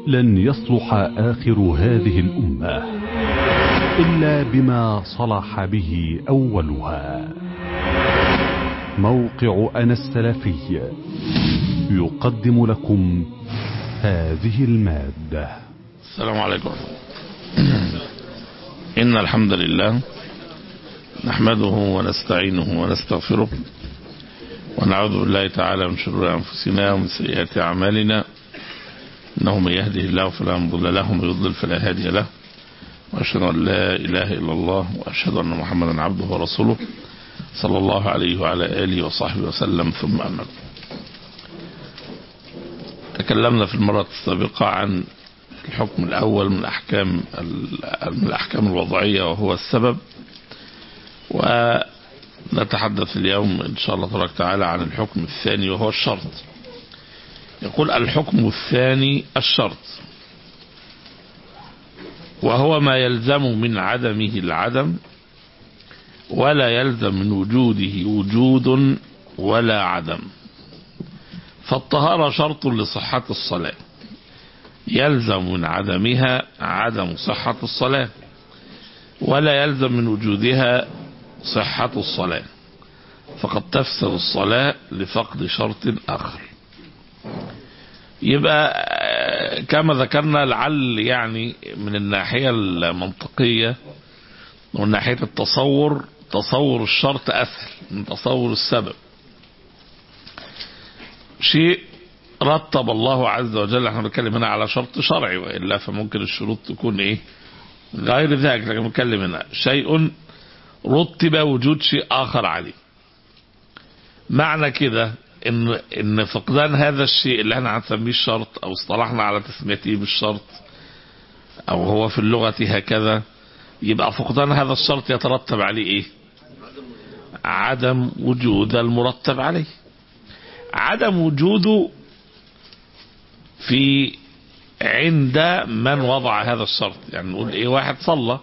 لن يصلح آخر هذه الأمة إلا بما صلح به أولها موقع أنا السلفي يقدم لكم هذه المادة السلام عليكم إن الحمد لله نحمده ونستعينه ونستغفره ونعوذ بالله تعالى من شرور أنفسنا ومن سيئات أعمالنا إنه من يهده الله فلا مضل له ومن يضلل فلا هادي له وأشهد أن لا إله إلا الله وأشهد أن محمدا عبده ورسوله صلى الله عليه وعلى آله وصحبه وسلم ثم أما تكلمنا في المرة السابقة عن الحكم الأول من أحكام من الأحكام الوضعية وهو السبب ونتحدث اليوم إن شاء الله تبارك وتعالى عن الحكم الثاني وهو الشرط يقول الحكم الثاني الشرط وهو ما يلزم من عدمه العدم ولا يلزم من وجوده وجود ولا عدم فالطهارة شرط لصحة الصلاة يلزم من عدمها عدم صحة الصلاة ولا يلزم من وجودها صحة الصلاة فقد تفسد الصلاة لفقد شرط آخر يبقى كما ذكرنا لعل يعني من الناحية المنطقية ومن ناحية التصور تصور الشرط أسهل من تصور السبب شيء رتب الله عز وجل احنا بنتكلم هنا على شرط شرعي والا فممكن الشروط تكون ايه غير ذلك لكن بنتكلم هنا شيء رتب وجود شيء اخر عليه معنى كده ان ان فقدان هذا الشيء اللي احنا هنسميه الشرط او اصطلحنا على تسميته بالشرط او هو في اللغه هكذا يبقى فقدان هذا الشرط يترتب عليه ايه عدم وجود المرتب عليه عدم وجوده في عند من وضع هذا الشرط يعني نقول ايه واحد صلى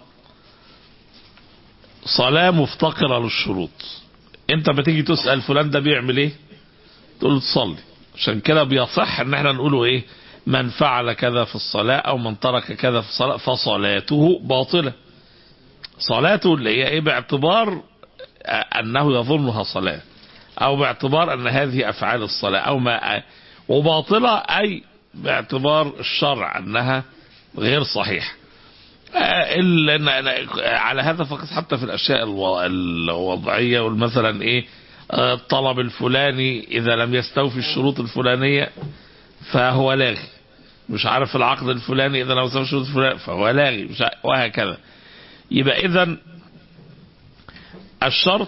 صلاة مفتقرة للشروط انت بتيجي تسأل فلان ده بيعمل ايه تقول له تصلي عشان كده بيصح ان احنا نقوله ايه من فعل كذا في الصلاة او من ترك كذا في الصلاة فصلاته باطلة صلاته اللي هي ايه باعتبار انه يظنها صلاة او باعتبار ان هذه افعال الصلاة او ما وباطلة اي باعتبار الشرع انها غير صحيحة على هذا فقط حتى في الاشياء الوضعية والمثلا ايه الطلب الفلاني اذا لم يستوفي الشروط الفلانية فهو لاغي مش عارف العقد الفلاني اذا لم يستوفي الشروط الفلانية فهو لاغي مش وهكذا يبقى اذا الشرط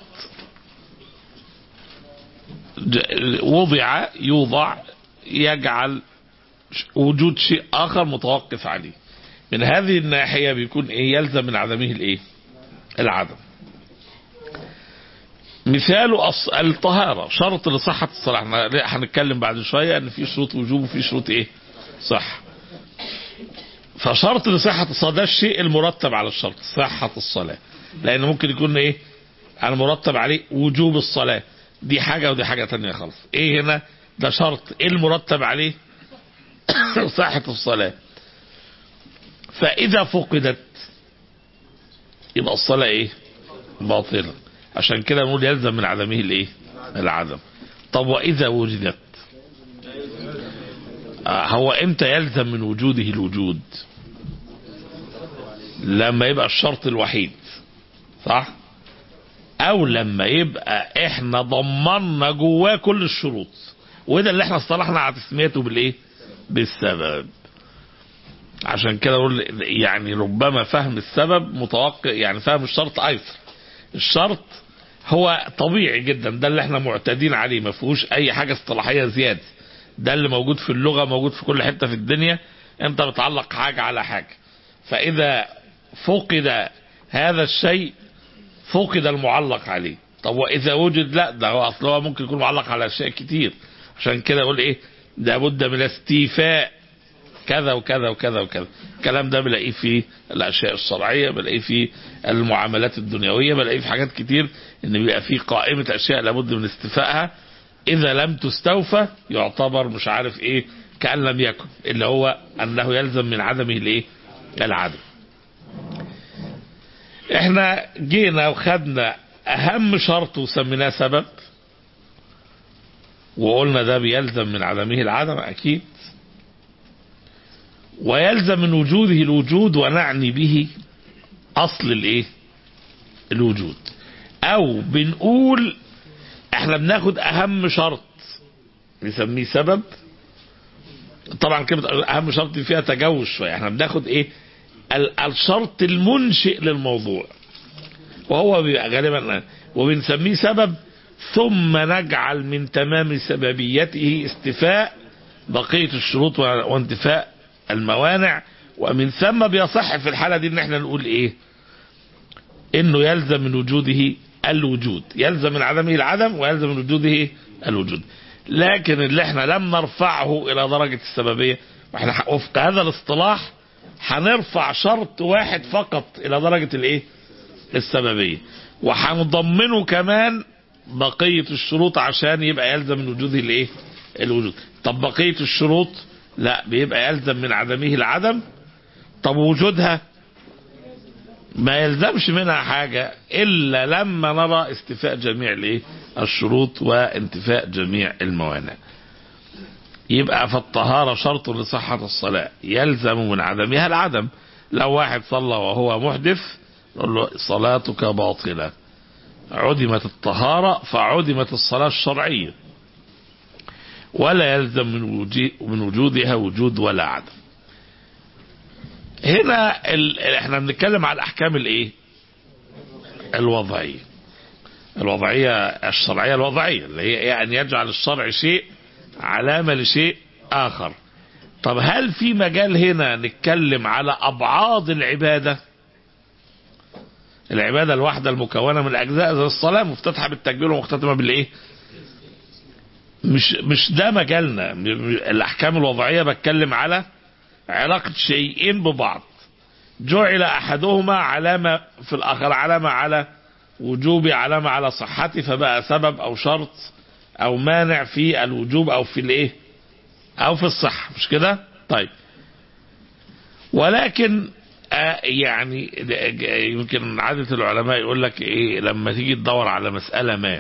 وضع يوضع يجعل وجود شيء اخر متوقف عليه من هذه الناحيه بيكون ايه يلزم من عدمه الايه العدم مثال الطهارة شرط لصحة الصلاة احنا هنتكلم بعد شوية ان في شروط وجوب وفي شروط ايه صح فشرط لصحة الصلاة ده الشيء المرتب على الشرط صحة الصلاة لان ممكن يكون ايه المرتب عليه وجوب الصلاة دي حاجة ودي حاجة تانية خالص ايه هنا ده شرط ايه المرتب عليه صحة الصلاة فاذا فقدت يبقى الصلاة ايه باطلة عشان كده نقول يلزم من عدمه الايه العدم طب واذا وجدت آه هو امتى يلزم من وجوده الوجود لما يبقى الشرط الوحيد صح او لما يبقى احنا ضمننا جواه كل الشروط وده اللي احنا اصطلحنا على تسميته بالايه بالسبب عشان كده اقول يعني ربما فهم السبب متوقع يعني فهم الشرط ايسر الشرط هو طبيعي جدا ده اللي احنا معتادين عليه ما فيهوش اي حاجه اصطلاحيه زياده ده اللي موجود في اللغه موجود في كل حته في الدنيا انت بتعلق حاجه على حاجه فاذا فقد هذا الشيء فقد المعلق عليه طب واذا وجد لا ده هو اصلا هو ممكن يكون معلق على اشياء كتير عشان كده اقول ايه لابد من استيفاء كذا وكذا وكذا وكذا الكلام ده بلاقيه في الاشياء الشرعيه بلاقيه في المعاملات الدنيويه بلاقيه في حاجات كتير ان بيبقى في قائمه اشياء لابد من استيفائها اذا لم تستوفى يعتبر مش عارف ايه كأن لم يكن اللي هو انه يلزم من عدمه الايه العدم احنا جينا وخدنا اهم شرط وسميناه سبب وقلنا ده بيلزم من عدمه العدم اكيد ويلزم من وجوده الوجود ونعني به اصل الايه الوجود او بنقول احنا بناخد اهم شرط نسميه سبب طبعا كلمة اهم شرط دي فيها تجوز شوية احنا بناخد ايه ال- الشرط المنشئ للموضوع وهو بيبقى غالبا وبنسميه سبب ثم نجعل من تمام سببيته استفاء بقية الشروط وانتفاء الموانع ومن ثم بيصح في الحالة دي ان احنا نقول ايه انه يلزم من وجوده الوجود يلزم من عدمه العدم ويلزم من وجوده الوجود لكن اللي احنا لم نرفعه الى درجة السببية واحنا وفق هذا الاصطلاح هنرفع شرط واحد فقط الى درجة الايه السببية وهنضمنه كمان بقية الشروط عشان يبقى يلزم من وجوده الايه الوجود طب بقية الشروط لا بيبقى يلزم من عدمه العدم طب وجودها ما يلزمش منها حاجة إلا لما نرى استيفاء جميع الايه الشروط وانتفاء جميع الموانع يبقى فالطهارة شرط لصحة الصلاة يلزم من عدمها العدم لو واحد صلى وهو محدث نقول له صلاتك باطلة عدمت الطهارة فعدمت الصلاة الشرعية ولا يلزم من وجي- من وجودها وجود ولا عدم هنا ال... احنا بنتكلم على الاحكام الايه الوضعيه الوضعيه الشرعيه الوضعيه اللي هي إيه؟ ان يجعل الشرع شيء علامه لشيء اخر طب هل في مجال هنا نتكلم على ابعاد العباده العباده الواحده المكونه من اجزاء زي الصلاه مفتتحه بالتكبير ومختتمه بالايه مش مش ده مجالنا م- م- الاحكام الوضعيه بتكلم على علاقة شيئين ببعض جعل أحدهما علامة في الآخر علامة على وجوب علامة على صحته فبقى سبب أو شرط أو مانع في الوجوب أو في الإيه أو في الصحة مش كده طيب ولكن آه يعني ده- ج- يمكن عادة العلماء يقول لك إيه لما تيجي تدور على مسألة ما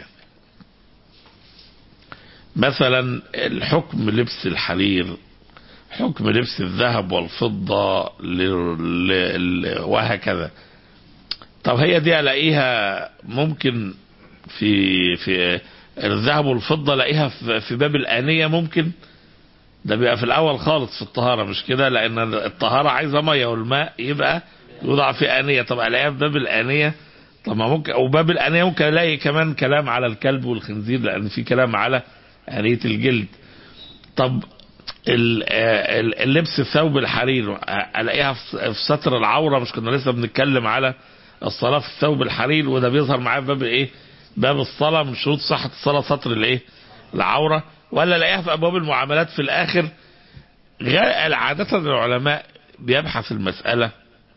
مثلا الحكم لبس الحرير حكم لبس الذهب والفضة ل... ل... ل... وهكذا طب هي دي الاقيها ممكن في في الذهب والفضة الاقيها في في باب الآنية ممكن ده بيبقى في الأول خالص في الطهارة مش كده لأن الطهارة عايزة مية والماء يبقى يوضع في آنية طب الاقيها في باب الآنية طب ما ممكن او باب الآنية ممكن الاقي كمان كلام على الكلب والخنزير لأن في كلام على آنية الجلد طب ال- آه، ال- اللبس الثوب الحرير آه، الاقيها في في ستر العوره مش كنا لسه بنتكلم على الصلاه في الثوب الحرير وده بيظهر معايا في باب ايه؟ باب الصلاه من شروط صحه الصلاه ستر الايه؟ العوره ولا الاقيها في ابواب المعاملات في الاخر غير عاده العلماء بيبحث المساله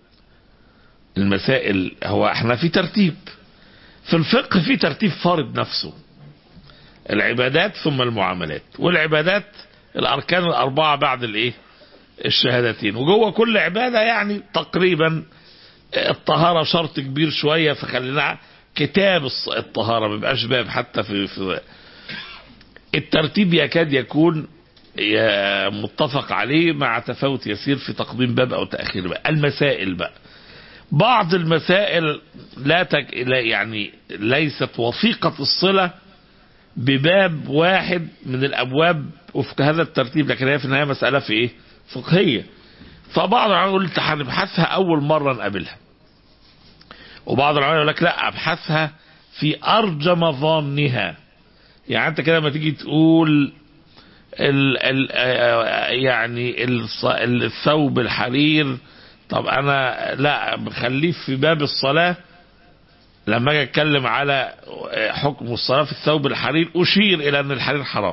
المسائل هو احنا في ترتيب في الفقه في ترتيب فارض نفسه العبادات ثم المعاملات والعبادات الاركان الاربعه بعد الايه الشهادتين وجوه كل عباده يعني تقريبا الطهاره شرط كبير شويه فخلينا كتاب الص- الطهاره ما بيبقاش باب حتى في, في الترتيب يكاد يكون يا متفق عليه مع تفاوت يسير في تقديم باب او تاخير باب المسائل بقى بعض المسائل لا, تك... لا يعني ليست وثيقه الصله بباب واحد من الابواب وفق هذا الترتيب لكن هي في النهايه مساله في ايه؟ فقهيه. فبعض العلماء يقول لك هنبحثها اول مره نقابلها. وبعض العلماء يقول لك لا ابحثها في ارجى مظانها. يعني انت كده لما تيجي تقول ال ال آه، يعني الص- الثوب الحرير طب انا لا بخليه في باب الصلاه لما اجي اتكلم على حكم الصلاه في الثوب الحرير اشير الى ان الحرير حرام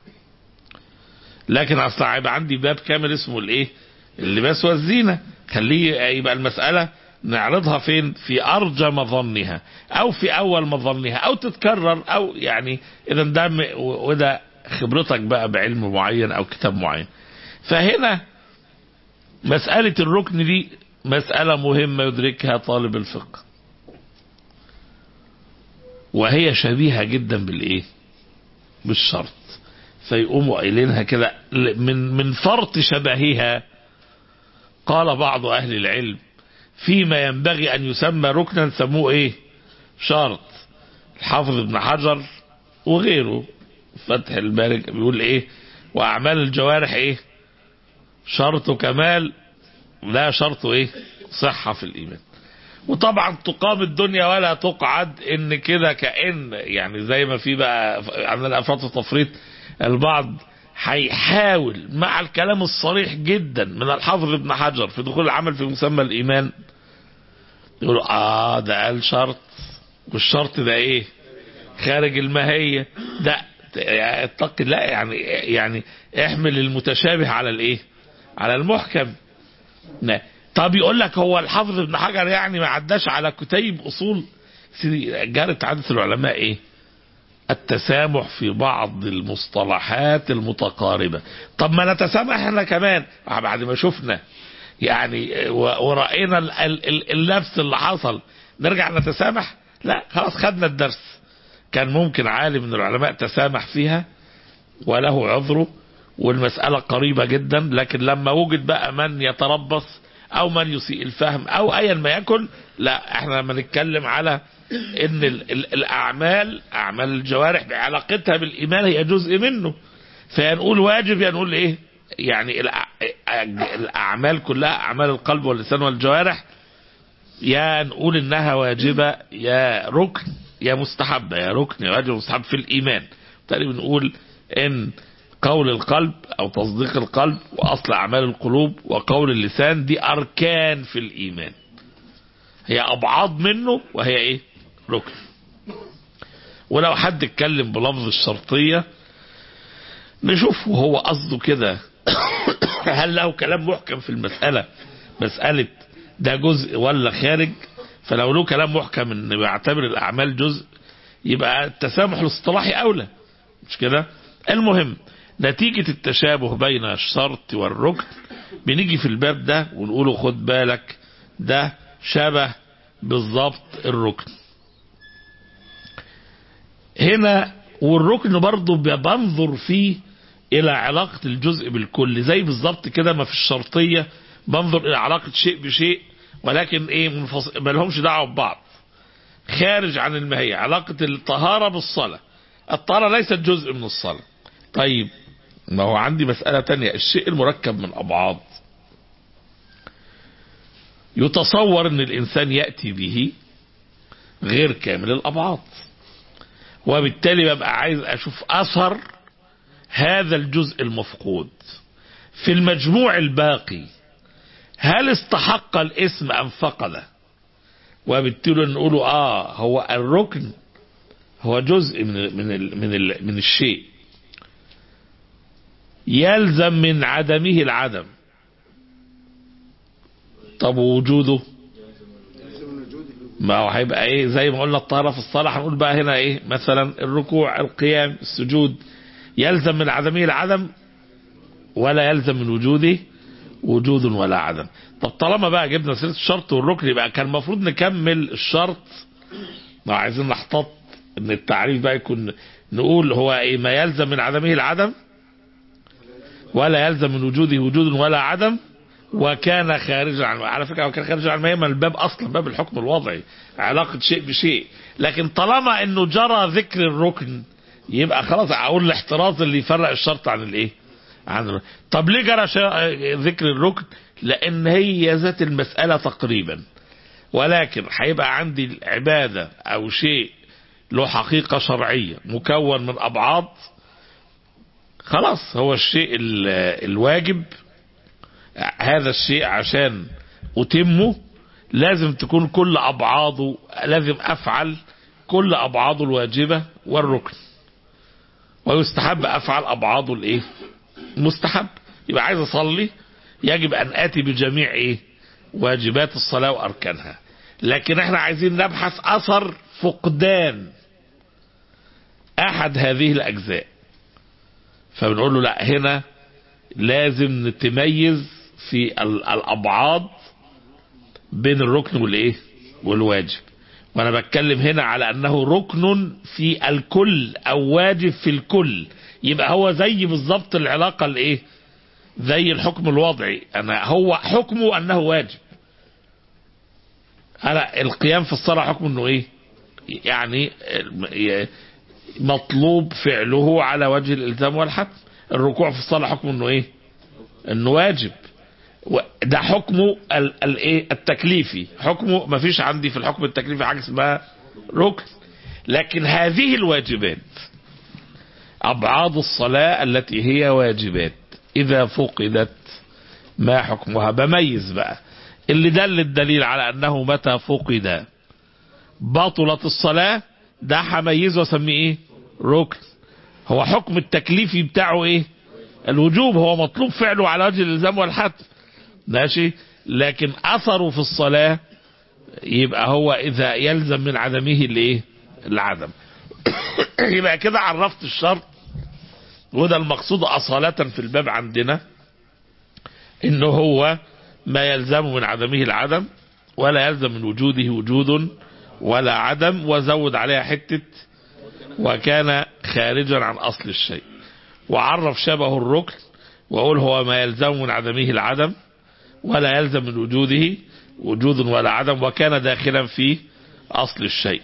لكن اصلا هيبقى عندي باب كامل اسمه الايه اللباس والزينه خليه يبقى المساله نعرضها فين في ارجى مظنها او في اول مظنها او تتكرر او يعني اذا ده م- وده خبرتك بقى بعلم معين او كتاب معين فهنا مسألة الركن دي مسألة مهمة يدركها طالب الفقه وهي شبيهة جدا بالايه بالشرط فيقوموا قايلينها كده من من فرط شبهها قال بعض اهل العلم فيما ينبغي ان يسمى ركنا سموه ايه شرط الحافظ ابن حجر وغيره فتح الباري بيقول ايه واعمال الجوارح ايه شرط كمال لا شرط ايه صحة في الايمان وطبعا تقام الدنيا ولا تقعد ان كده كأن يعني زي ما في بقى عندنا افراط التفريط البعض هيحاول مع الكلام الصريح جدا من الحافظ ابن حجر في دخول العمل في مسمى الايمان يقول اه ده قال شرط والشرط ده ايه خارج الماهية ده اتق لا يعني يعني احمل المتشابه على الايه على المحكم لا. طب يقول لك هو الحافظ ابن حجر يعني ما عداش على كتيب اصول سيدي جارت عادة العلماء ايه التسامح في بعض المصطلحات المتقاربة طب ما نتسامح احنا كمان بعد ما شفنا يعني و- ورأينا ال- ال- ال- اللبس اللي حصل نرجع نتسامح لا خلاص خدنا الدرس كان ممكن عالم من العلماء تسامح فيها وله عذره والمسألة قريبة جدا لكن لما وجد بقى من يتربص او من يسيء الفهم او ايا ما يكن لا احنا لما نتكلم على ان ال ال الاعمال اعمال الجوارح بعلاقتها بالايمان هي جزء منه فنقول واجب يا نقول ايه يعني الأع- الاعمال كلها اعمال القلب واللسان والجوارح يا نقول انها واجبة يا ركن يا مستحبة يا ركن يا واجب مستحب في الايمان بالتالي بنقول ان قول القلب او تصديق القلب واصل اعمال القلوب وقول اللسان دي اركان في الايمان هي ابعاد منه وهي ايه ركن ولو حد اتكلم بلفظ الشرطية نشوف هو قصده كده هل له كلام محكم في المسألة مسألة ده جزء ولا خارج فلو له كلام محكم ان بيعتبر الاعمال جزء يبقى التسامح الاصطلاحي اولى مش كده المهم نتيجة التشابه بين الشرط والركن بنيجي في الباب ده ونقوله خد بالك ده شبه بالظبط الركن هنا والركن برضه بنظر فيه الى علاقة الجزء بالكل زي بالظبط كده ما في الشرطية بنظر الى علاقة شيء بشيء ولكن ايه منفصل ما لهمش دعوة ببعض خارج عن الماهية علاقة الطهارة بالصلاة الطهارة ليست جزء من الصلاة طيب ما هو عندي مسألة تانية الشيء المركب من أبعاد يتصور ان الانسان يأتي به غير كامل الأبعاد وبالتالي ببقى عايز اشوف اثر هذا الجزء المفقود في المجموع الباقي هل استحق الاسم ام فقده وبالتالي نقوله اه هو الركن هو جزء من من ال من ال من الشيء يلزم من عدمه العدم طب وجوده ما هو هيبقى ايه زي ما قلنا الطهارة في الصلاة هنقول بقى هنا ايه مثلا الركوع القيام السجود يلزم من عدمه العدم ولا يلزم من وجوده وجود ولا عدم طب طالما بقى جبنا سيرة الشرط والركن يبقى كان المفروض نكمل الشرط ما عايزين نحتاط ان التعريف بقى يكون نقول هو ايه ما يلزم من عدمه العدم ولا يلزم من وجوده وجود ولا عدم وكان خارجا عن على فكره هو كان خارجا عن ما الباب اصلا باب الحكم الوضعي علاقه شيء بشيء لكن طالما انه جرى ذكر الركن يبقى خلاص اقول الاحتراز اللي يفرق الشرط عن الايه عن الركن. طب ليه جرى شا- ذكر الركن لان هي ذات المساله تقريبا ولكن هيبقى عندي العباده او شيء له حقيقه شرعيه مكون من ابعاد خلاص هو الشيء ال- الواجب هذا الشيء عشان أتمه لازم تكون كل أبعاضه لازم أفعل كل أبعاضه الواجبة والركن ويستحب أفعل أبعاضه الإيه مستحب يبقى عايز أصلي يجب أن آتي بجميع إيه واجبات الصلاة وأركانها لكن احنا عايزين نبحث أثر فقدان أحد هذه الأجزاء فبنقول له لا هنا لازم تميز في ال- الأبعاد بين الركن والإيه والواجب وأنا بتكلم هنا على أنه ركن في الكل أو واجب في الكل يبقى هو زي بالظبط العلاقة الإيه زي الحكم الوضعي أنا هو حكمه أنه واجب أنا القيام في الصلاة حكمه أنه إيه يعني مطلوب فعله على وجه الالزام والحتم الركوع في الصلاه حكمه انه ايه انه واجب و- ده حكمه ال- الايه التكليفي حكمه ما فيش عندي في الحكم التكليفي حاجه اسمها ركن لكن هذه الواجبات ابعاد الصلاه التي هي واجبات اذا فقدت ما حكمها بميز بقى اللي دل الدليل على انه متى فقد بطلت الصلاة ده هميزه واسميه ايه ركن هو حكم التكليفي بتاعه ايه الوجوب هو مطلوب فعله على وجه الالزام والحتم ماشي لكن اثره في الصلاة يبقى هو اذا يلزم من عدمه الايه العدم يبقى كده عرفت الشرط وده المقصود اصالة في الباب عندنا انه هو ما يلزم من عدمه العدم ولا يلزم من وجوده وجود ولا عدم وزود عليها حتة وكان خارجا عن أصل الشيء وعرف شبه الركن وقول هو ما يلزم من عدمه العدم ولا يلزم من وجوده وجود ولا عدم وكان داخلا في أصل الشيء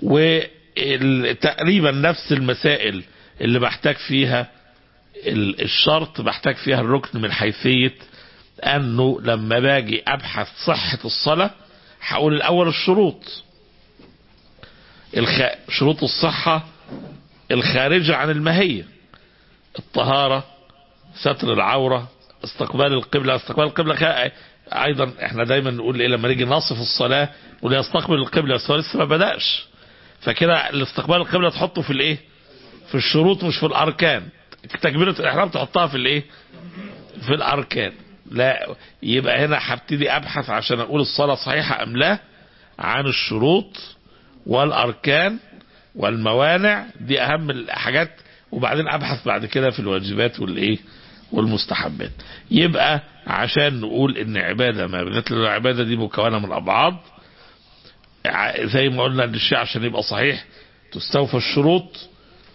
وتقريبا نفس المسائل اللي بحتاج فيها ال- الشرط بحتاج فيها الركن من حيثية أنه لما باجي أبحث صحة الصلاة هقول الأول الشروط الخ... شروط الصحة الخارجة عن الماهية الطهارة ستر العورة استقبال القبلة استقبال القبلة خ... أيضا احنا دايما نقول إيه لما نيجي نصف الصلاة نقول يستقبل القبلة بس هو لسه ما بدأش فكده الاستقبال القبلة تحطه في الإيه في الشروط مش في الأركان تكبيرة الإحرام تحطها في الإيه في الأركان لا يبقى هنا هبتدي أبحث عشان أقول الصلاة صحيحة أم لا عن الشروط والأركان والموانع دي أهم الحاجات وبعدين أبحث بعد كده في الواجبات والإيه والمستحبات يبقى عشان نقول إن عبادة ما مثل العبادة دي مكونة من أبعاد ع- زي ما قلنا ان الشيء عشان يبقى صحيح تستوفى الشروط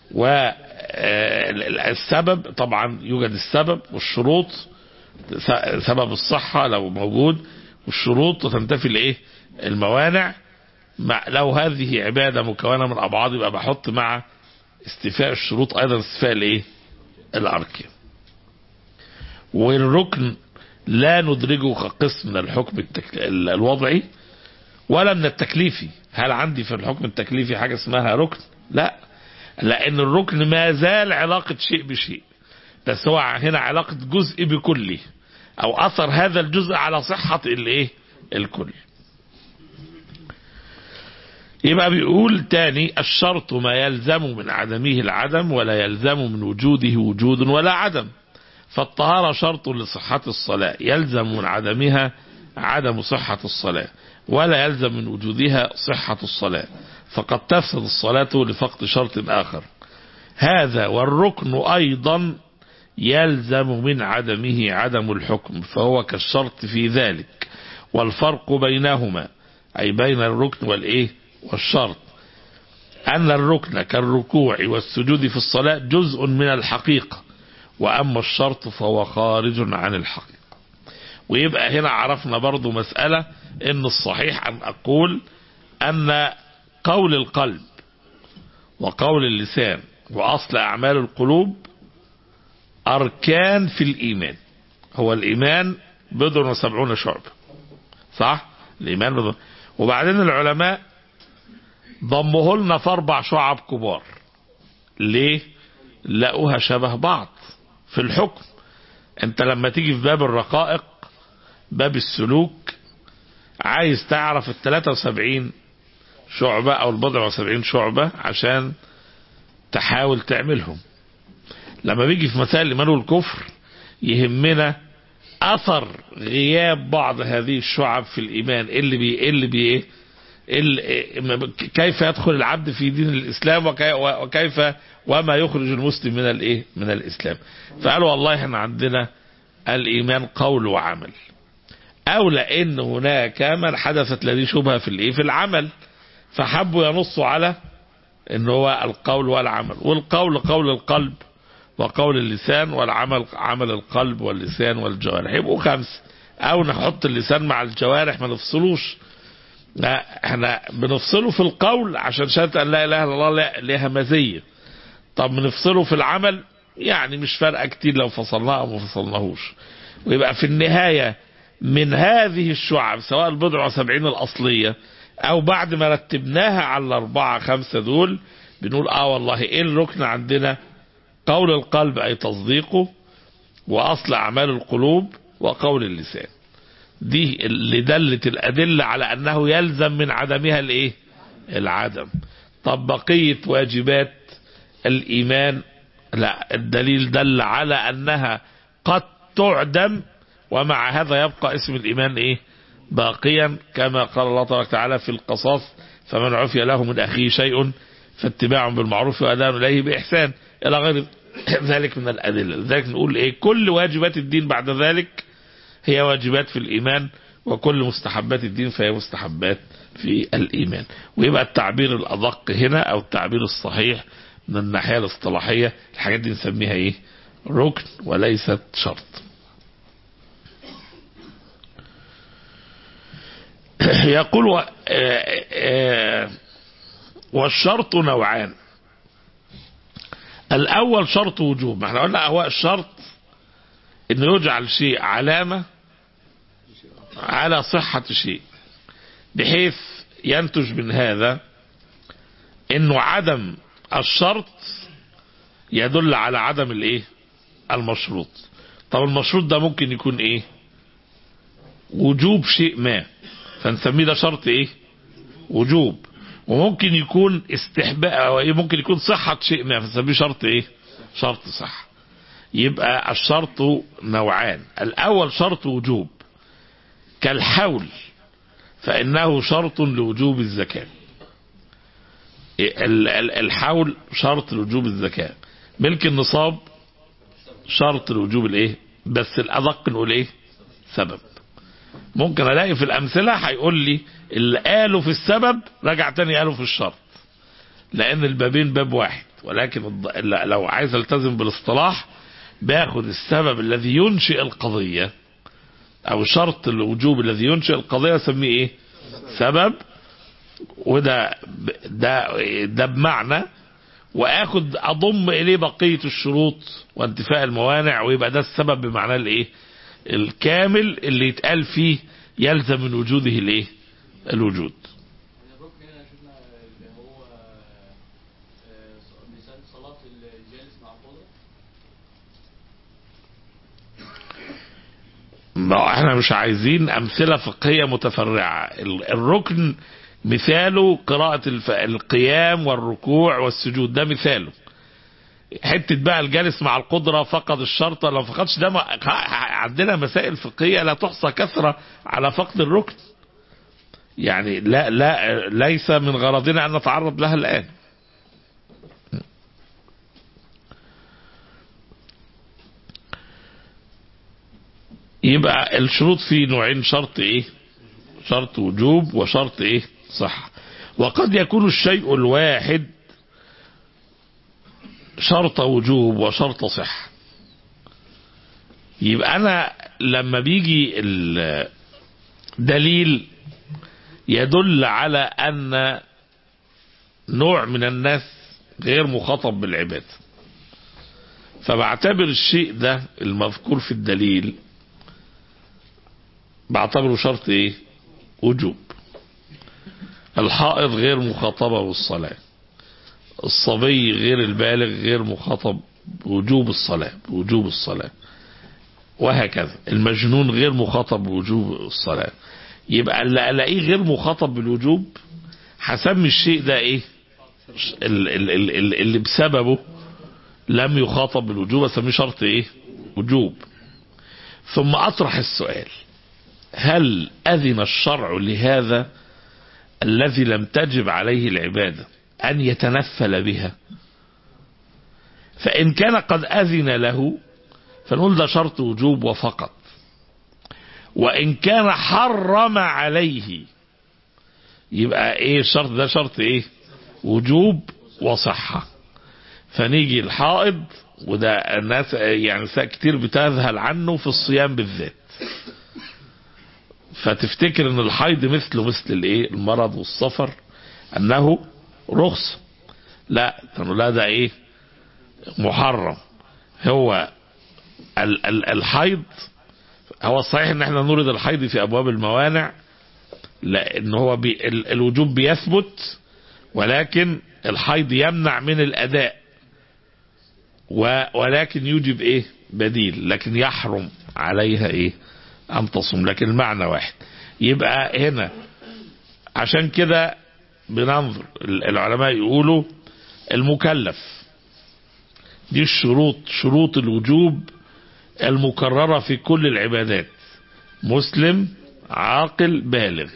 والسبب طبعا يوجد السبب والشروط س- سبب الصحة لو موجود والشروط وتنتفي الايه الموانع مع لو هذه عبادة مكونة من أبعاد يبقى بحط مع استيفاء الشروط أيضا استيفاء الايه الأركان والركن لا ندرجه كقسم من الحكم التك... ال- الوضعي ولا من التكليفي هل عندي في الحكم التكليفي حاجة اسمها ركن لا لأن الركن ما زال علاقة شيء بشيء بس هو هنا علاقة جزء بكله أو أثر هذا الجزء على صحة الايه الكل يبقى بيقول تاني الشرط ما يلزم من عدمه العدم ولا يلزم من وجوده وجود ولا عدم فالطهارة شرط لصحة الصلاة يلزم من عدمها عدم صحة الصلاة ولا يلزم من وجودها صحة الصلاة فقد تفسد الصلاة لفقد شرط آخر هذا والركن أيضا يلزم من عدمه عدم الحكم فهو كالشرط في ذلك والفرق بينهما أي بين الركن والإيه والشرط أن الركن كالركوع والسجود في الصلاة جزء من الحقيقة وأما الشرط فهو خارج عن الحقيقة ويبقى هنا عرفنا برضو مسألة ان الصحيح ان اقول ان قول القلب وقول اللسان واصل اعمال القلوب اركان في الايمان هو الايمان بضع وسبعون شعبة صح الايمان بضع وبعدين العلماء ضموه لنا في اربع شعب كبار ليه لقوها شبه بعض في الحكم انت لما تيجي في باب الرقائق باب السلوك عايز تعرف ال 73 شعبة او البضع وسبعين شعبة عشان تحاول تعملهم لما بيجي في مسائل الايمان والكفر يهمنا اثر غياب بعض هذه الشعب في الايمان اللي بي اللي بي ايه اللي كيف يدخل العبد في دين الاسلام وكي- وكيف وما يخرج المسلم من الايه من الاسلام فقالوا والله احنا عندنا الايمان قول وعمل او لان هناك من حدثت لديه شبهه في الايه في العمل فحبوا ينصوا على ان هو القول والعمل والقول قول القلب وقول اللسان والعمل عمل القلب واللسان والجوارح يبقوا خمس او نحط اللسان مع الجوارح ما نفصلوش لا احنا بنفصله في القول عشان شهاده ان لا اله الا الله لا- لها مزيه طب بنفصله في العمل يعني مش فارقه كتير لو فصلناه او ما فصلناهوش ويبقى في النهايه من هذه الشعب سواء البضع وسبعين الاصليه او بعد ما رتبناها على الاربعه خمسه دول بنقول اه والله ايه الركن عندنا قول القلب أي تصديقه وأصل أعمال القلوب وقول اللسان دي اللي دلت الأدلة على أنه يلزم من عدمها الإيه العدم طب بقية واجبات الإيمان لا الدليل دل على أنها قد تعدم ومع هذا يبقى اسم الإيمان إيه باقيا كما قال الله تبارك وتعالى في القصاص فمن عفي له من أخيه شيء فاتباع بالمعروف وأداء إليه بإحسان إلى غير ذلك من الأدلة لذلك نقول إيه كل واجبات الدين بعد ذلك هي واجبات في الإيمان وكل مستحبات الدين فهي مستحبات في الإيمان ويبقى التعبير الأدق هنا أو التعبير الصحيح من الناحية الاصطلاحية الحاجات دي نسميها إيه ركن وليست شرط يقول و... آه آه والشرط نوعان الأول شرط وجوب ما احنا قلنا هو الشرط انه يجعل شيء علامة على صحة شيء بحيث ينتج من هذا انه عدم الشرط يدل على عدم الايه المشروط طب المشروط ده ممكن يكون ايه وجوب شيء ما فنسميه ده شرط ايه وجوب وممكن يكون استحباء أو ممكن يكون صحة شيء ما فنسميه شرط ايه شرط صح يبقى الشرط نوعان الاول شرط وجوب كالحول فانه شرط لوجوب الزكاة ال- ال- الحول شرط لوجوب الزكاة ملك النصاب شرط لوجوب الايه بس الادق نقول ايه سبب ممكن الاقي في الامثله هيقول لي اللي قالوا في السبب رجع تاني قالوا في الشرط لان البابين باب واحد ولكن الض- لو عايز التزم بالاصطلاح باخد السبب الذي ينشئ القضيه او شرط الوجوب الذي ينشئ القضيه اسميه ايه سبب وده ب- ده ده بمعنى واخد اضم اليه بقيه الشروط وانتفاء الموانع ويبقى ده السبب بمعناه الايه الكامل اللي يتقال فيه يلزم من وجوده الايه الوجود الركن هنا شفنا اللي هو آه، مثال صلاة الجالس مع القدرة ما احنا مش عايزين امثله فقهيه متفرعه ال- الركن مثاله قراءه الف... القيام والركوع والسجود ده مثاله حته بقى الجالس مع القدره فقد الشرط ولا ما فقدش ده ما... ع- عندنا مسائل فقهيه لا تحصى كثره على فقد الركن يعني لا لا ليس من غرضنا ان نتعرض لها الان يبقى الشروط في نوعين شرط ايه شرط وجوب وشرط ايه صح وقد يكون الشيء الواحد شرط وجوب وشرط صح يبقى انا لما بيجي الدليل يدل على ان نوع من الناس غير مخاطب بالعباده فبعتبر الشيء ده المذكور في الدليل بعتبره شرط ايه وجوب الحائض غير مخاطبة بالصلاة الصبي غير البالغ غير مخاطب بوجوب الصلاة بوجوب الصلاة وهكذا المجنون غير مخاطب بوجوب الصلاة يبقى اللي الاقيه غير مخاطب بالوجوب هسمي الشيء ده ايه ال- ال- ال- ال- اللي بسببه لم يخاطب بالوجوب اسميه شرط ايه وجوب ثم أطرح السؤال هل أذن الشرع لهذا الذي لم تجب عليه العبادة أن يتنفل بها فإن كان قد أذن له فنقول ده شرط وجوب وفقط وإن كان حرم عليه يبقى ايه الشرط ده شرط ايه وجوب وصحة فنيجي الحائض وده الناس يعني كتير بتذهل عنه في الصيام بالذات فتفتكر ان الحيض مثله مثل الايه المرض والسفر انه رخص لا لا ده ايه محرم هو ال ال الحيض هو الصحيح ان احنا نورد الحيض في ابواب الموانع لان هو بي ال الوجوب بيثبت ولكن الحيض يمنع من الاداء و ولكن يوجب ايه بديل لكن يحرم عليها ايه ان تصوم لكن المعنى واحد يبقى هنا عشان كده بننظر العلماء يقولوا المكلف دي الشروط شروط الوجوب المكررة في كل العبادات مسلم عاقل بالغ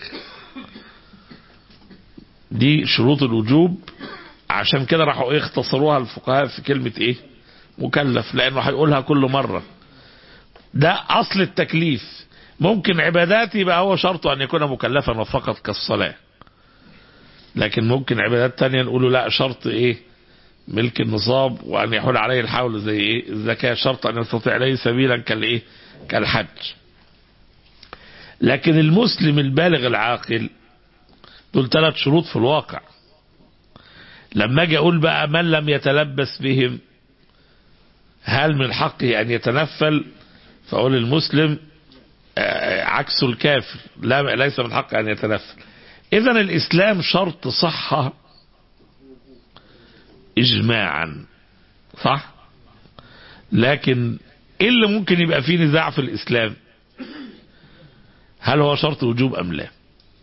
دي شروط الوجوب عشان كده راحوا ايه اختصروها الفقهاء في كلمة ايه مكلف لانه هيقولها كل مرة ده اصل التكليف ممكن عبادات يبقى هو شرطه ان يكون مكلفا فقط كالصلاة لكن ممكن عبادات تانية نقوله لا شرط ايه ملك النصاب وان يحول عليه الحول زي ايه الزكاة شرط ان يستطيع عليه سبيلا كالايه كالحج لكن المسلم البالغ العاقل دول ثلاث شروط في الواقع لما اجي اقول بقى من لم يتلبس بهم هل من حقه ان يتنفل فاقول المسلم عكس الكافر لا ليس من حقه ان يتنفل اذا الاسلام شرط صحة اجماعا صح لكن ايه اللي ممكن يبقى فيه نزاع في الاسلام هل هو شرط وجوب ام لا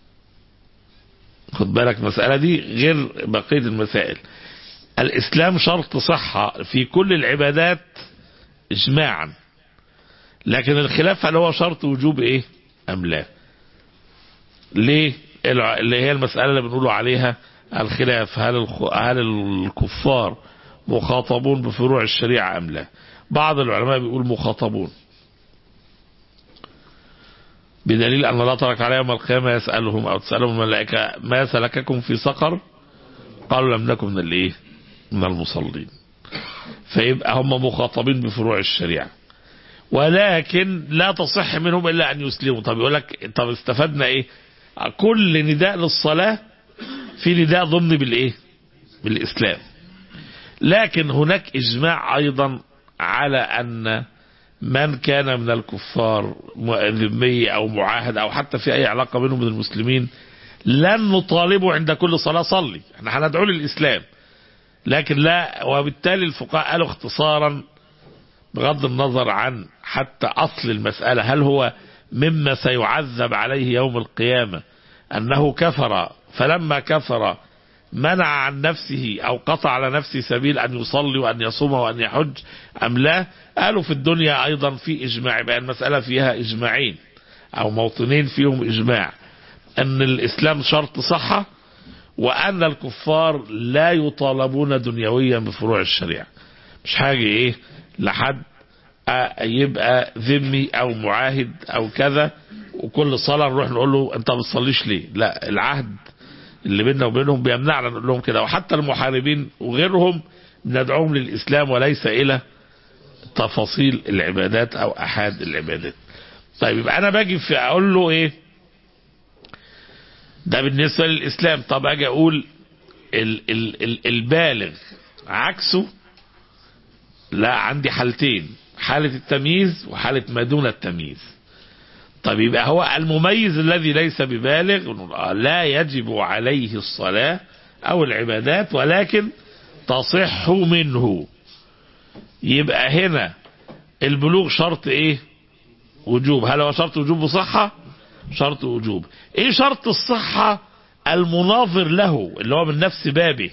خد بالك المسألة دي غير بقية المسائل الإسلام شرط صحة في كل العبادات إجماعا لكن الخلاف هل هو شرط وجوب إيه أم لا ليه اللي هي المسألة اللي بنقولوا عليها الخلاف هل, الخ... هل الكفار مخاطبون بفروع الشريعة أم لا بعض العلماء بيقول مخاطبون بدليل أن الله ترك عليهم يوم القيامة يسألهم أو تسألهم الملائكة ما سلككم في سقر قالوا لم نكن من الإيه من المصلين فيبقى هم مخاطبين بفروع الشريعة ولكن لا تصح منهم إلا أن يسلموا طب يقول لك طب استفدنا إيه كل نداء للصلاة في نداء ضمن بالإيه بالإسلام لكن هناك إجماع أيضا على أن من كان من الكفار ذمي او معاهد او حتى في اي علاقة بينهم وبين المسلمين لن نطالبه عند كل صلاة صلي احنا هندعو للاسلام لكن لا وبالتالي الفقهاء قالوا اختصارا بغض النظر عن حتى اصل المسألة هل هو مما سيعذب عليه يوم القيامة انه كفر فلما كفر منع عن نفسه او قطع على نفسه سبيل ان يصلي وان يصوم وان يحج ام لا قالوا في الدنيا ايضا في اجماع بقى المسألة فيها اجماعين او موطنين فيهم اجماع ان الاسلام شرط صحة وان الكفار لا يطالبون دنيويا بفروع الشريعة مش حاجة ايه لحد يبقى ذمي او معاهد او كذا وكل صلاة نروح نقول له انت ما بتصليش ليه لا العهد اللي بيننا وبينهم بيمنعنا نقول لهم كده وحتى المحاربين وغيرهم ندعوهم للإسلام وليس إلى تفاصيل العبادات أو أحد العبادات طيب يبقى أنا باجي في أقول له إيه ده بالنسبة للإسلام طب أجي أقول ال ال ال البالغ عكسه لا عندي حالتين حالة التمييز وحالة ما دون التمييز طب يبقى هو المميز الذي ليس ببالغ لا يجب عليه الصلاة أو العبادات ولكن تصح منه يبقى هنا البلوغ شرط ايه وجوب هل هو شرط وجوب وصحة شرط وجوب ايه شرط الصحة المناظر له اللي هو من نفس بابه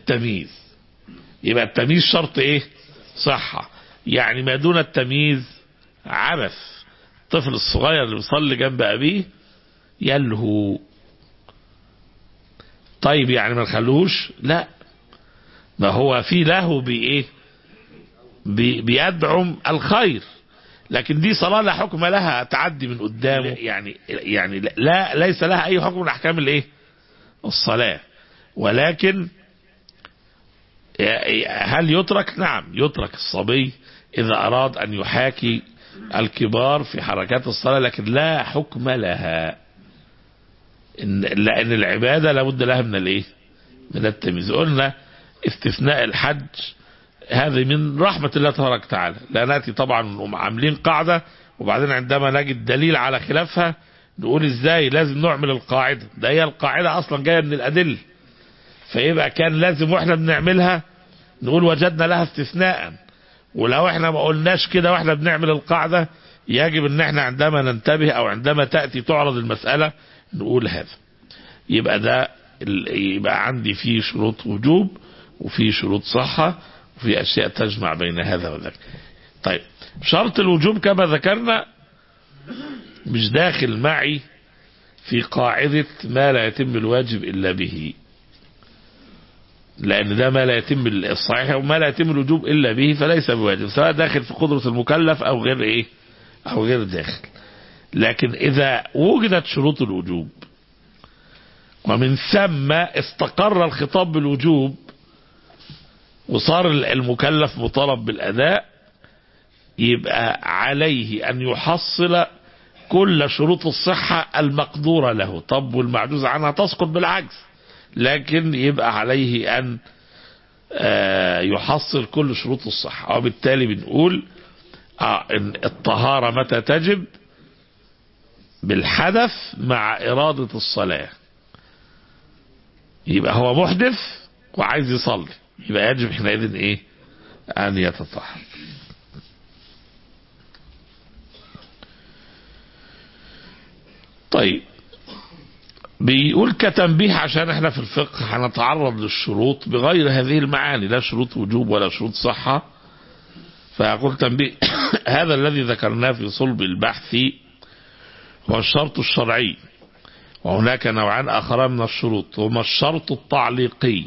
التمييز يبقى التمييز شرط ايه صحة يعني ما دون التمييز عبث الطفل الصغير اللي بيصلي جنب ابيه يلهو طيب يعني ما نخلوش لا ما هو في لهو بايه بي بيدعم الخير لكن دي صلاة لا حكم لها تعدي من قدامه يعني يعني لا ليس لها اي حكم من احكام الايه الصلاة ولكن هل يترك نعم يترك الصبي اذا اراد ان يحاكي الكبار في حركات الصلاة لكن لا حكم لها إن لان العبادة لابد لها من الايه من التمييز قلنا استثناء الحج هذه من رحمة الله تبارك وتعالى لا نأتي طبعا نقوم عاملين قاعدة وبعدين عندما نجد دليل على خلافها نقول ازاي لازم نعمل القاعدة ده هي القاعدة اصلا جاية من الادلة فيبقى كان لازم واحنا بنعملها نقول وجدنا لها استثناء ولو احنا ما قلناش كده واحنا بنعمل القاعدة يجب ان احنا عندما ننتبه او عندما تأتي تعرض المسألة نقول هذا يبقى ده يبقى عندي فيه شروط وجوب وفي شروط صحة وفي أشياء تجمع بين هذا وذاك طيب شرط الوجوب كما ذكرنا مش داخل معي في قاعدة ما لا يتم الواجب إلا به لأن ده ما لا يتم الصحيح وما لا يتم الوجوب إلا به فليس بواجب سواء داخل في قدرة المكلف أو غير إيه أو غير داخل لكن إذا وجدت شروط الوجوب ومن ثم استقر الخطاب بالوجوب وصار المكلف مطالب بالأداء يبقى عليه أن يحصل كل شروط الصحة المقدورة له طب والمعجوز عنها تسقط بالعجز لكن يبقى عليه أن يحصل كل شروط الصحة وبالتالي بنقول آه إن الطهارة متى تجب بالحدث مع إرادة الصلاة يبقى هو محدث وعايز يصلي يبقى يجب حينئذ ايه ان يتطهر طيب بيقول كتنبيه عشان احنا في الفقه هنتعرض للشروط بغير هذه المعاني لا شروط وجوب ولا شروط صحة فيقول تنبيه هذا الذي ذكرناه في صلب البحث هو الشرط الشرعي وهناك نوعان آخران من الشروط هما الشرط التعليقي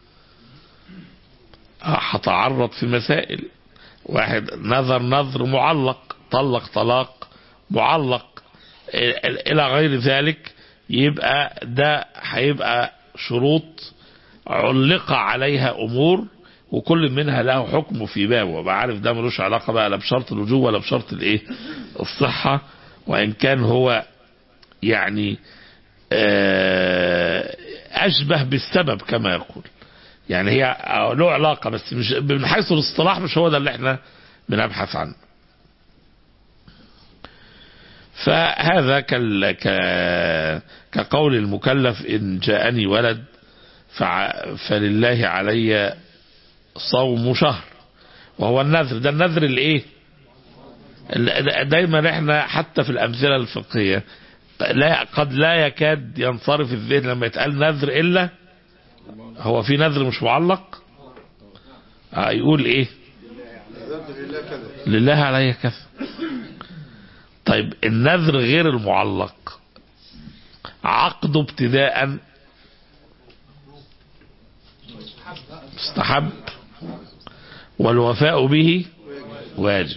هتعرض في مسائل واحد نذر نذر معلق طلق طلاق معلق الى غير ذلك يبقى ده هيبقى شروط علق عليها امور وكل منها له حكم في بابه وبقى عارف ده ملوش علاقه بقى لا بشرط الوجوب ولا بشرط الايه الصحه وان كان هو يعني اشبه بالسبب كما يقول يعني هي له علاقة بس مش من حيث الاصطلاح مش هو ده اللي احنا بنبحث عنه فهذا كال ك... كقول المكلف إن جاءني ولد فع... فلله علي صوم شهر وهو النذر ده النذر الايه دايما احنا حتى في الامثله الفقهيه لا قد لا يكاد ينصرف الذهن لما يتقال نذر الا هو في نذر مش معلق آه يقول ايه لله علي كذا طيب النذر غير المعلق عقده ابتداء مستحب والوفاء به واجب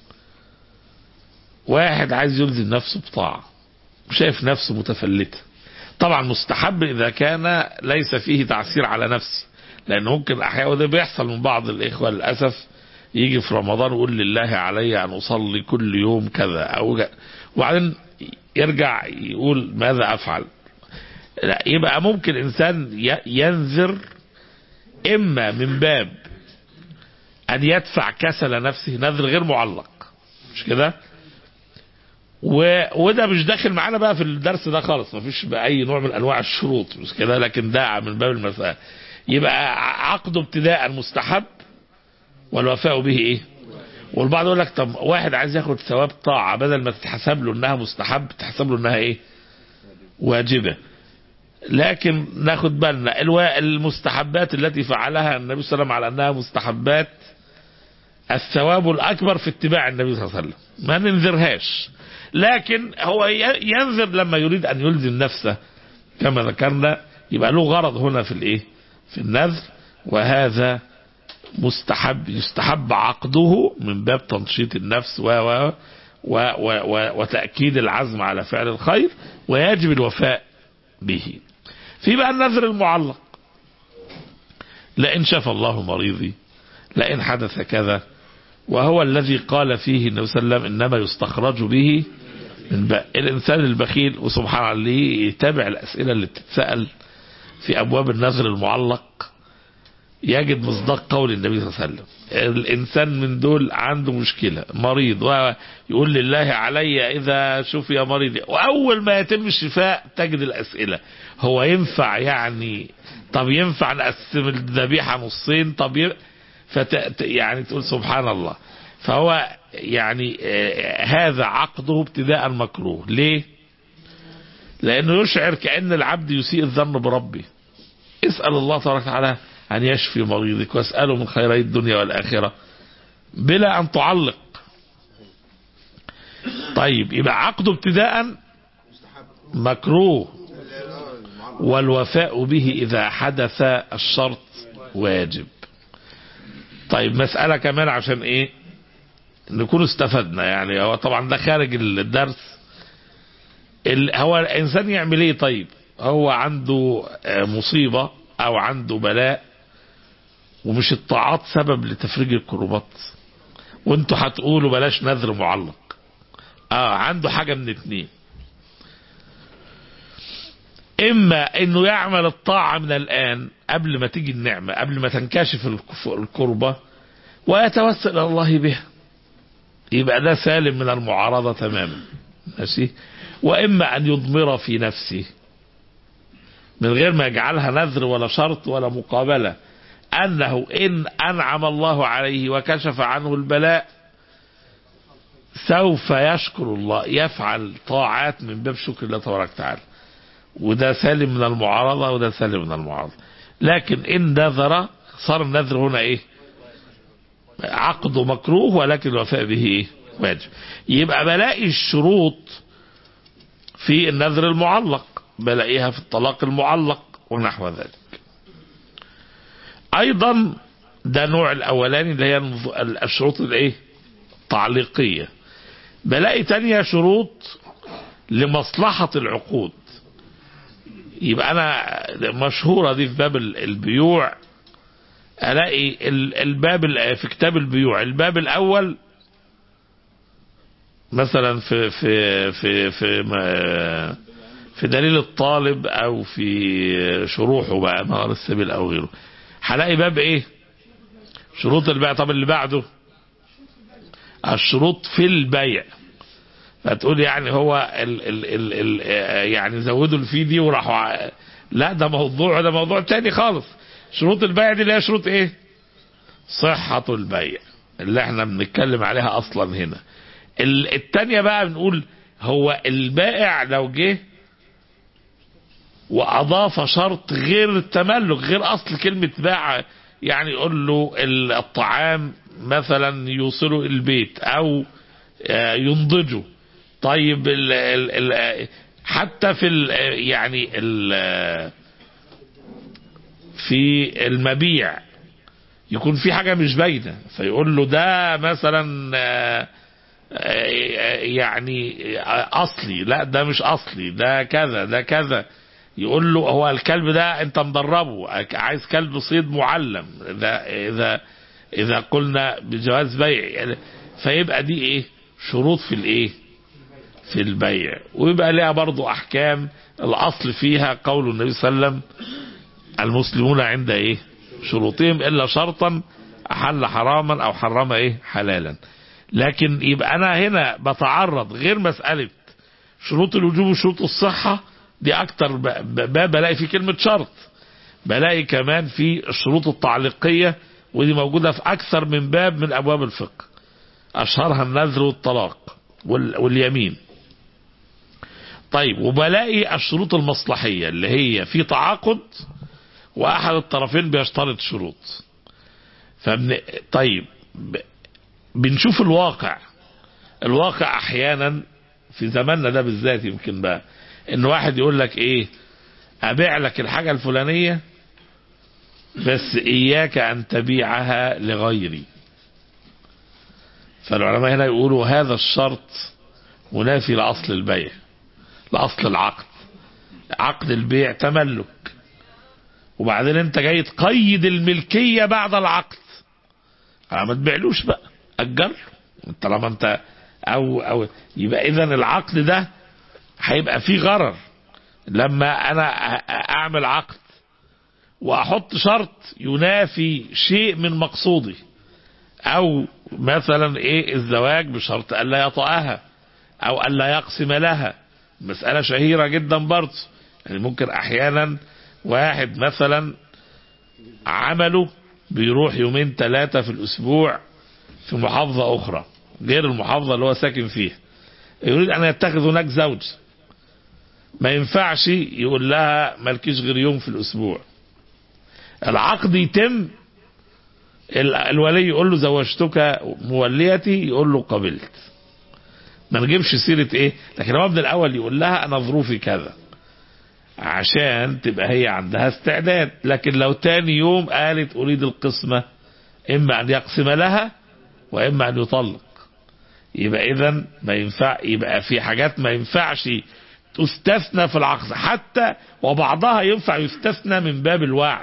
واحد عايز يلزم نفسه بطاعة شايف نفسه متفلتة طبعا مستحب إذا كان ليس فيه تعسير على نفسي لأن ممكن أحيانا وده بيحصل من بعض الإخوة للأسف يجي في رمضان ويقول لله علي أن أصلي كل يوم كذا أو وبعدين يرجع يقول ماذا أفعل لا يبقى ممكن إنسان ينذر إما من باب أن يدفع كسل نفسه نذر غير معلق مش كده و... وده مش داخل معانا بقى في الدرس ده خالص مفيش بأي نوع من أنواع الشروط مش كده لكن ده من باب المسألة يبقى عقده ابتداء مستحب والوفاء به ايه والبعض يقول لك طب واحد عايز ياخد ثواب طاعة بدل ما تتحسب له انها مستحب تحسب له انها ايه واجبة لكن ناخد بالنا المستحبات التي فعلها النبي صلى الله عليه وسلم على انها مستحبات الثواب الأكبر في اتباع النبي صلى الله عليه وسلم ما ننذرهاش لكن هو ي- ينذر لما يريد أن يلزم نفسه كما ذكرنا يبقى له غرض هنا في الايه في النذر وهذا مستحب يستحب عقده من باب تنشيط النفس و و و و و وتأكيد العزم على فعل الخير ويجب الوفاء به في بقى النذر المعلق لئن شفى الله مريضي لئن حدث كذا وهو الذي قال فيه النبي صلى الله عليه وسلم انما يستخرج به من بقى الانسان البخيل وسبحان الله يتابع الاسئله اللي بتتسال في ابواب النذر المعلق يجد مصداق قول النبي صلى الله عليه وسلم الانسان من دول عنده مشكله مريض ويقول لله علي اذا شفي مريضي واول ما يتم الشفاء تجد الاسئله هو ينفع يعني طب ينفع نقسم الذبيحه نصين طب ي... فت... يعني تقول سبحان الله فهو يعني آه، هذا عقده ابتداء مكروه ليه لانه يشعر كان العبد يسيء الظن بربه اسال الله تبارك وتعالى ان يشفي مريضك واساله من خيري الدنيا والاخره بلا ان تعلق طيب يبقى عقده ابتداء مكروه والوفاء به اذا حدث الشرط واجب طيب مسألة كمان عشان ايه نكون استفدنا يعني هو طبعا ده خارج الدرس ال- هو الانسان يعمل ايه طيب هو عنده آه، مصيبة او عنده بلاء ومش الطاعات سبب لتفريج الكروبات وانتوا هتقولوا بلاش نذر معلق اه عنده حاجة من اتنين اما انه يعمل الطاعة من الان قبل ما تيجي النعمة قبل ما تنكشف الك- الكربة ويتوسل الى الله بها يبقى ده سالم من المعارضة تماما ماشي واما ان يضمر في نفسه من غير ما يجعلها نذر ولا شرط ولا مقابلة انه ان انعم الله عليه وكشف عنه البلاء سوف يشكر الله يفعل طاعات من باب شكر الله تبارك وتعالى وده سالم من المعارضة وده سالم من المعارضة لكن إن نذر صار النذر هنا إيه عقده مكروه ولكن الوفاء به إيه واجب يبقى بلاقي الشروط في النذر المعلق بلاقيها في الطلاق المعلق ونحو ذلك أيضا ده نوع الأولاني اللي هي النظ- الشروط الإيه تعليقية بلاقي تانية شروط لمصلحة العقود يبقى انا مشهورة دي في باب ال- البيوع الاقي ال- الباب ال- في كتاب البيوع الباب الاول مثلا في في في في ما- في دليل الطالب او في شروحه بقى نهار السبيل او غيره هلاقي باب ايه شروط البيع طب اللي بعده الشروط في البيع فتقول يعني هو ال ال ال ال يعني زودوا الفي دي وراحوا ع- لا ده موضوع ده موضوع تاني خالص شروط البيع دي اللي هي شروط ايه صحة البيع اللي احنا بنتكلم عليها اصلا هنا ال- التانية بقى بنقول هو البائع لو جه واضاف شرط غير التملك غير اصل كلمة باع يعني يقول له ال- الطعام مثلا يوصله البيت او آه، ينضجه طيب ال ال ال حتى في ال يعني ال في المبيع يكون في حاجة مش باينة فيقول له ده مثلا آه، آه، يعني أصلي لا ده مش أصلي ده كذا ده كذا يقول له هو الكلب ده أنت مدربه عايز كلب صيد معلم إذا إذا إذا قلنا بجواز بيع يعني فيبقى دي إيه شروط في الإيه في البيع ويبقى لها برضو أحكام الأصل فيها قول النبي صلى الله عليه وسلم المسلمون عند إيه شروطهم إلا شرطا أحل حراما أو حرم إيه حلالا لكن يبقى أنا هنا بتعرض غير مسألة شروط الوجوب وشروط الصحة دي أكتر ب- ب- باب بلاقي فيه كلمة شرط بلاقي كمان في الشروط التعليقية ودي موجودة في أكثر من باب من أبواب الفقه أشهرها النذر والطلاق وال- واليمين طيب وبلاقي الشروط المصلحية اللي هي في تعاقد وأحد الطرفين بيشترط شروط فمن طيب ب- بنشوف الواقع الواقع احيانا في زماننا ده بالذات يمكن بقى ان واحد يقول لك ايه ابيع لك الحاجة الفلانية بس اياك ان تبيعها لغيري فالعلماء هنا يقولوا هذا الشرط منافي لاصل البيع لاصل العقد عقد البيع تملك وبعدين انت جاي تقيد الملكية بعد العقد ما تبيعلوش بقى اجر طالما انت او او يبقى اذا العقد ده هيبقى فيه غرر لما انا اعمل عقد واحط شرط ينافي شيء من مقصودي او مثلا ايه الزواج بشرط الا يطأها او الا يقسم لها مسألة شهيرة جدا برضه يعني ممكن احيانا واحد مثلا عمله بيروح يومين ثلاثة في الاسبوع في محافظة اخرى غير المحافظة اللي هو ساكن فيها يريد ان يتخذ هناك زوج ما ينفعش يقول لها مالكيش غير يوم في الاسبوع العقد يتم الولي يقول له زوجتك موليتي يقول له قبلت ما نجيبش سيرة ايه لكن هو من الاول يقول لها انا ظروفي كذا عشان تبقى هي عندها استعداد لكن لو تاني يوم قالت اريد القسمة اما ان يقسم لها واما ان يطلق يبقى اذا ما ينفع يبقى في حاجات ما ينفعش تستثنى في العقد حتى وبعضها ينفع يستثنى من باب الوعد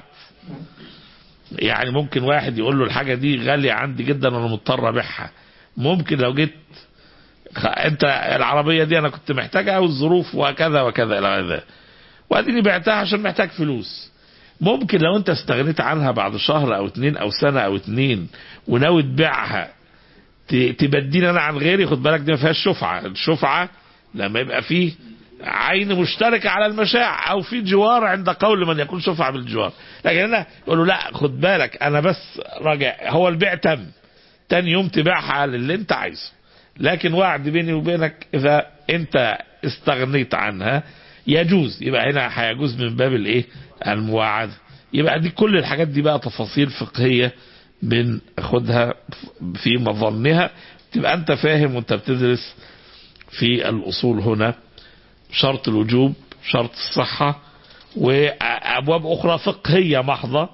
يعني ممكن واحد يقول له الحاجة دي غالية عندي جدا وانا مضطر ابيعها ممكن لو جيت انت العربية دي انا كنت محتاجها والظروف وكذا وكذا الى غير ذلك واديني بعتها عشان محتاج فلوس ممكن لو انت استغنيت عنها بعد شهر او اتنين او سنة او اتنين وناوي تبيعها تبديني انا عن غيري خد بالك دي ما فيهاش شفعة الشفعة لما يبقى فيه عين مشتركة على المشاع او في جوار عند قول من يكون شفعة بالجوار لكن هنا يقول له لا خد بالك انا بس راجع هو البيع تم تاني يوم تبيعها للي انت عايزه لكن وعد بيني وبينك اذا انت استغنيت عنها يجوز يبقى هنا هيجوز من باب الايه المواعدة يبقى دي كل الحاجات دي بقى تفاصيل فقهية بناخدها في مظنها تبقى انت فاهم وانت بتدرس في الاصول هنا شرط الوجوب شرط الصحة وابواب اخرى فقهية محضة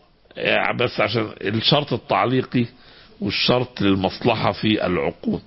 بس عشان الشرط التعليقي والشرط للمصلحة في العقود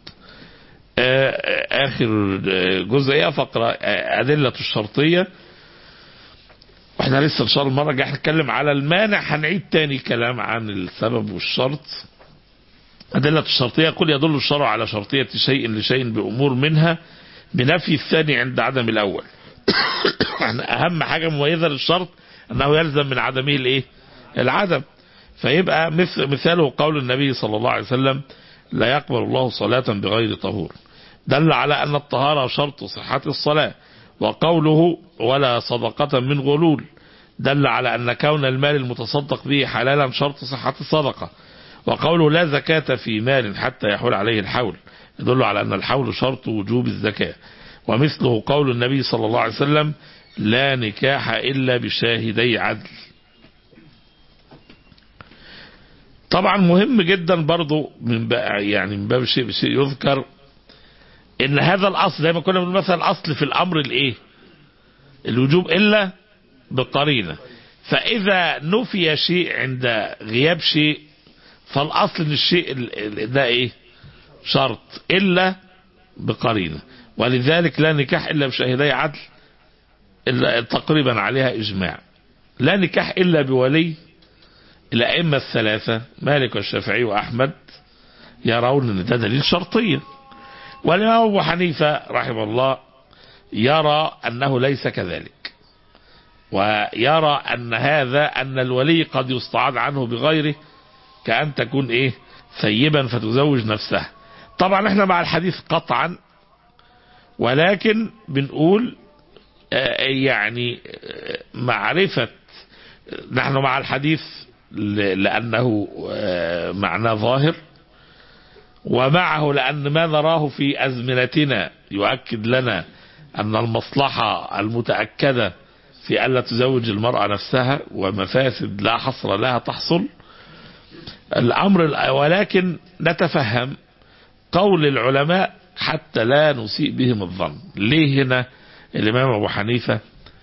اخر جزئية فقرة ادلة الشرطية واحنا لسه ان شاء الله المرة الجاية هنتكلم على المانع هنعيد تاني كلام عن السبب والشرط أدلة الشرطية يقول يدل الشرع على شرطية شيء لشيء بأمور منها بنفي الثاني عند عدم الأول أهم حاجة مميزة للشرط أنه يلزم من عدمه الإيه؟ العدم فيبقى مثل مثاله قول النبي صلى الله عليه وسلم لا يقبل الله صلاة بغير طهور دل على أن الطهارة شرط صحة الصلاة وقوله ولا صدقة من غلول دل على أن كون المال المتصدق به حلالا شرط صحة الصدقة وقوله لا زكاة في مال حتى يحول عليه الحول يدل على أن الحول شرط وجوب الزكاة ومثله قول النبي صلى الله عليه وسلم لا نكاح إلا بشاهدي عدل طبعا مهم جدا برضو من بقى يعني من باب شيء بشيء يذكر ان هذا الاصل زي ما كنا بنقول مثلا الاصل في الامر الايه الوجوب الا بقرينه فاذا نفي شيء عند غياب شيء فالاصل ان الشيء ده ايه شرط الا بقرينه ولذلك لا نكاح الا بشاهدي عدل إلا تقريبا عليها اجماع لا نكاح الا بولي الائمه الثلاثه مالك والشافعي واحمد يرون ان ده دليل شرطيه والإمام أبو حنيفة رحمه الله يرى أنه ليس كذلك ويرى أن هذا أن الولي قد يستعاد عنه بغيره كأن تكون إيه ثيبا فتزوج نفسها طبعا احنا مع الحديث قطعا ولكن بنقول يعني معرفة نحن مع الحديث لأنه معناه ظاهر ومعه لأن ما نراه في أزمنتنا يؤكد لنا أن المصلحة المتأكدة في ألا تزوج المرأة نفسها ومفاسد لا حصر لها تحصل الأمر الأ- ولكن نتفهم قول العلماء حتى لا نسيء بهم الظن ليه هنا الإمام أبو حنيفة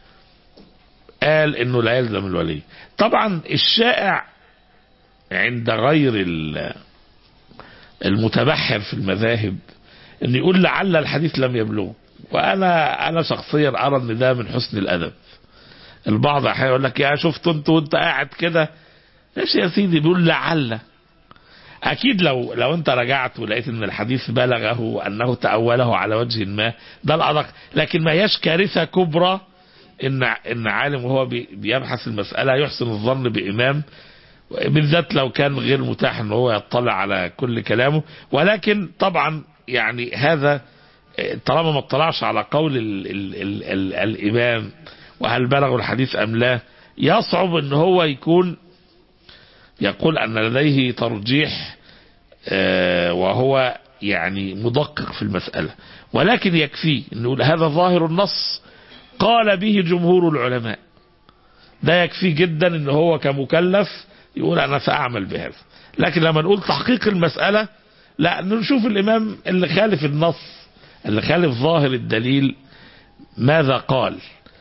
قال إنه لا يلزم الولي طبعا الشائع عند غير ال- المتبحر في المذاهب ان يقول لعل الحديث لم يبلغه وانا انا شخصيا ارى ان ده من حسن الادب البعض احيانا يقول لك يا شفت انت وانت قاعد كده ايش يا سيدي بيقول لعل اكيد لو لو انت رجعت ولقيت ان الحديث بلغه وانه تاوله على وجه ما ده الادق لكن ما هياش كارثه كبرى ان ان عالم وهو بي- بيبحث المساله يحسن الظن بامام بالذات لو كان غير متاح ان هو يطلع على كل كلامه ولكن طبعا يعني هذا اه، طالما ما اطلعش على قول ال ال ال ال الامام وهل بلغوا الحديث ام لا يصعب ان هو يكون يقول ان لديه ترجيح اه، وهو يعني مدقق في المسألة ولكن يكفي أن نقول هذا ظاهر النص قال به جمهور العلماء ده يكفي جدا ان هو كمكلف يقول انا ساعمل بهذا لكن لما نقول تحقيق المسألة لا نشوف الامام اللي خالف النص اللي خالف ظاهر الدليل ماذا قال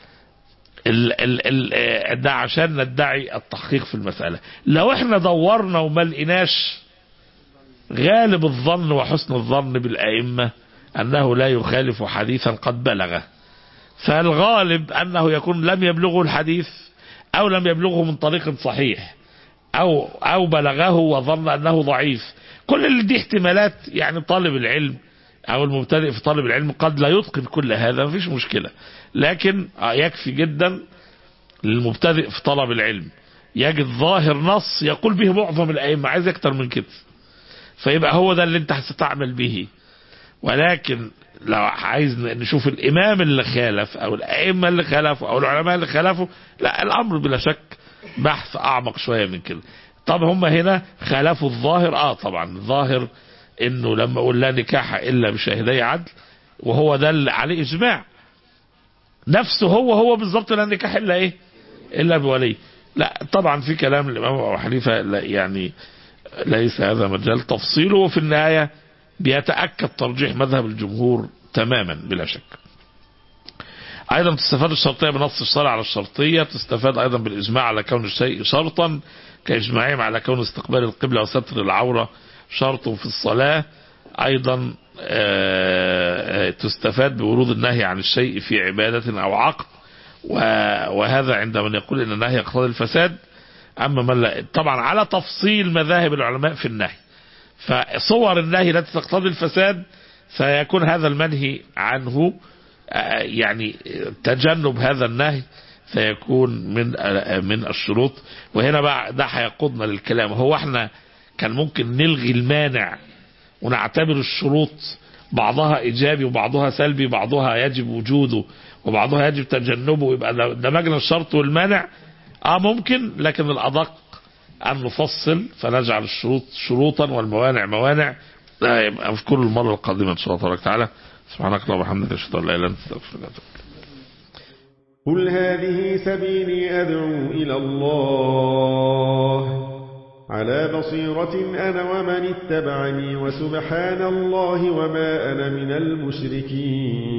ال ال ال ده عشان ندعي التحقيق في المسألة لو احنا دورنا وما لقيناش غالب الظن وحسن الظن بالأئمة أنه لا يخالف حديثا قد بلغه فالغالب أنه يكون لم يبلغه الحديث أو لم يبلغه من طريق صحيح أو أو بلغه وظن أنه ضعيف كل اللي دي احتمالات يعني طالب العلم أو المبتدئ في طالب العلم قد لا يتقن كل هذا مفيش مشكلة لكن يكفي جدا للمبتدئ في طلب العلم يجد ظاهر نص يقول به معظم الأئمة عايز أكتر من كده فيبقى هو ده اللي انت هتستعمل به ولكن لو عايز نشوف الامام اللي خالف او الائمه اللي خالفوا او العلماء اللي خالفوا لا الامر بلا شك بحث اعمق شويه من كده طب هم هنا خالفوا الظاهر اه طبعا الظاهر انه لما اقول لا نكاح الا بشاهدي عدل وهو ده اللي عليه اجماع نفسه هو هو بالظبط لا نكاح الا ايه الا بولي لا طبعا في كلام الامام ابو حنيفه لا يعني ليس هذا مجال تفصيله وفي النهايه بيتأكد ترجيح مذهب الجمهور تماما بلا شك أيضا تستفاد الشرطية بنص الشرع على الشرطية تستفاد أيضا بالإجماع على كون الشيء شرطا كإجماعهم على كون استقبال القبلة وستر العورة شرط في الصلاة أيضا تستفاد بورود النهي عن الشيء في عبادة أو عقد وهذا عند من يقول أن النهي يقتضي الفساد أما من لا طبعا على تفصيل مذاهب العلماء في النهي فصور النهي التي تقتضي الفساد سيكون هذا المنهي عنه يعني تجنب هذا النهي سيكون من من الشروط وهنا بقى ده هيقودنا للكلام هو احنا كان ممكن نلغي المانع ونعتبر الشروط بعضها ايجابي وبعضها سلبي بعضها يجب وجوده وبعضها يجب تجنبه يبقى دمجنا الشرط والمانع اه ممكن لكن الادق أن نفصل فنجعل الشروط شروطا والموانع موانع لا يبقى في كل المرة القادمة إن شاء الله تبارك وتعالى سبحانك اللهم وبحمدك أشهد أن لا إله إلا أنت أستغفرك قل هذه سبيلي أدعو إلى الله على بصيرة أنا ومن اتبعني وسبحان الله وما أنا من المشركين